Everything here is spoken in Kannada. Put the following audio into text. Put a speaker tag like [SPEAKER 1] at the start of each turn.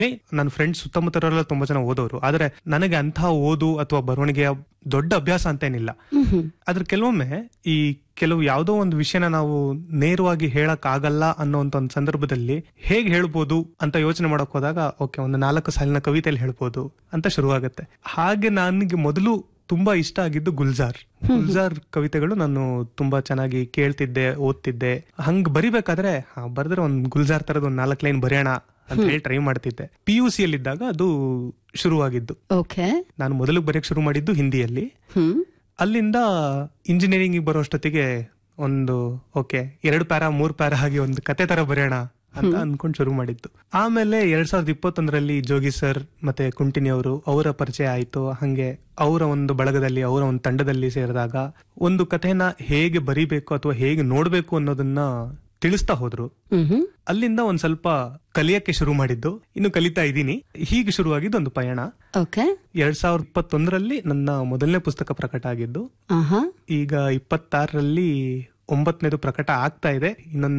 [SPEAKER 1] ನನ್ನ ಫ್ರೆಂಡ್ಸ್ ಸುತ್ತಮುತ್ತರೆಲ್ಲ ತುಂಬಾ ಜನ ಓದೋರು ಆದ್ರೆ ನನಗೆ ಅಂತಹ ಓದು ಅಥವಾ ಬರವಣಿಗೆಯ ದೊಡ್ಡ ಅಭ್ಯಾಸ ಅಂತೇನಿಲ್ಲ ಆದ್ರೆ ಕೆಲವೊಮ್ಮೆ ಈ ಕೆಲವು ಯಾವುದೋ ಒಂದು ವಿಷಯನ ನಾವು ನೇರವಾಗಿ ಹೇಳಕ್ ಆಗಲ್ಲ ಅನ್ನೋಂತ ಒಂದು ಸಂದರ್ಭದಲ್ಲಿ ಹೇಗ್ ಹೇಳ್ಬೋದು ಅಂತ ಯೋಚನೆ ಮಾಡಕ್ ಹೋದಾಗ ಓಕೆ ಒಂದು ನಾಲ್ಕು ಸಾಲಿನ ಕವಿತೆಯಲ್ಲಿ ಹೇಳ್ಬೋದು ಅಂತ ಶುರುವಾಗುತ್ತೆ ಹಾಗೆ ನನಗೆ ಮೊದಲು ತುಂಬಾ ಇಷ್ಟ ಆಗಿದ್ದು ಗುಲ್ಜಾರ್ ಗುಲ್ಜಾರ್ ಕವಿತೆಗಳು ನಾನು ತುಂಬಾ ಚೆನ್ನಾಗಿ ಕೇಳ್ತಿದ್ದೆ ಓದ್ತಿದ್ದೆ ಹಂಗ್ ಬರಿಬೇಕಾದ್ರೆ ಹಾ, ಬರ್ದ್ರೆ ಒಂದ್ ಗುಲ್ಜಾರ್ ತರದ ಒಂದ್ ನಾಲ್ಕು ಲೈನ್ ಬರೆಯೋಣ ಅಂತ ಹೇಳಿ ಟ್ರೈ ಮಾಡ್ತಿದ್ದೆ ಪಿ ಯು ಸಿ ಇದ್ದಾಗ ಅದು ಶುರುವಾಗಿದ್ದು
[SPEAKER 2] ಓಕೆ
[SPEAKER 1] ನಾನು ಮೊದಲು ಬರೆಯಕ್ ಶುರು ಮಾಡಿದ್ದು ಹಿಂದಿಯಲ್ಲಿ
[SPEAKER 2] ಹ್ಮ್
[SPEAKER 1] ಅಲ್ಲಿಂದ ಇಂಜಿನಿಯರಿಂಗ್ ಬರೋಷ್ಟೊತ್ತಿಗೆ ಒಂದು ಓಕೆ ಎರಡು ಪ್ಯಾರ ಮೂರ್ ಪ್ಯಾರ ಆಗಿ ಒಂದು ಕತೆ ತರ ಬರೆಯೋಣ ಅಂತ ಅನ್ಕೊಂಡ್ ಶುರು ಮಾಡಿದ್ದು ಆಮೇಲೆ ಎರಡ್ ಸಾವಿರದ ಇಪ್ಪತ್ತೊಂದರಲ್ಲಿ ಜೋಗಿ ಸರ್ ಮತ್ತೆ ಕುಂಟಿನಿ ಅವರು ಅವರ ಪರಿಚಯ ಆಯ್ತು ಹಂಗೆ ಅವರ ಒಂದು ಬಳಗದಲ್ಲಿ ಅವರ ಒಂದು ತಂಡದಲ್ಲಿ ಸೇರಿದಾಗ ಒಂದು ಕಥೆನ ಹೇಗೆ ಬರಿಬೇಕು ಅಥವಾ ಹೇಗೆ ನೋಡ್ಬೇಕು ಅನ್ನೋದನ್ನ ತಿಳಿಸ್ತಾ ಹೋದ್ರು
[SPEAKER 2] ಹ್ಮ್
[SPEAKER 1] ಅಲ್ಲಿಂದ ಒಂದ್ ಸ್ವಲ್ಪ ಕಲಿಯಕ್ಕೆ ಶುರು ಮಾಡಿದ್ದು ಇನ್ನು ಕಲಿತಾ ಇದ್ದೀನಿ ಹೀಗೆ ಶುರುವಾಗಿದ್ದು ಒಂದು ಪಯಣ
[SPEAKER 2] ಓಕೆ
[SPEAKER 1] ಎರಡ್ ಸಾವಿರದ ಇಪ್ಪತ್ತೊಂದರಲ್ಲಿ ನನ್ನ ಮೊದಲನೇ ಪುಸ್ತಕ ಪ್ರಕಟ ಆಗಿದ್ದು
[SPEAKER 2] ಆಹಾ
[SPEAKER 1] ಈಗ ಇಪ್ಪತ್ತಾರರಲ್ಲಿ ಒಂಬತ್ತನೇದು ಪ್ರಕಟ ಆಗ್ತಾ ಇದೆ ಇನ್ನೊಂದು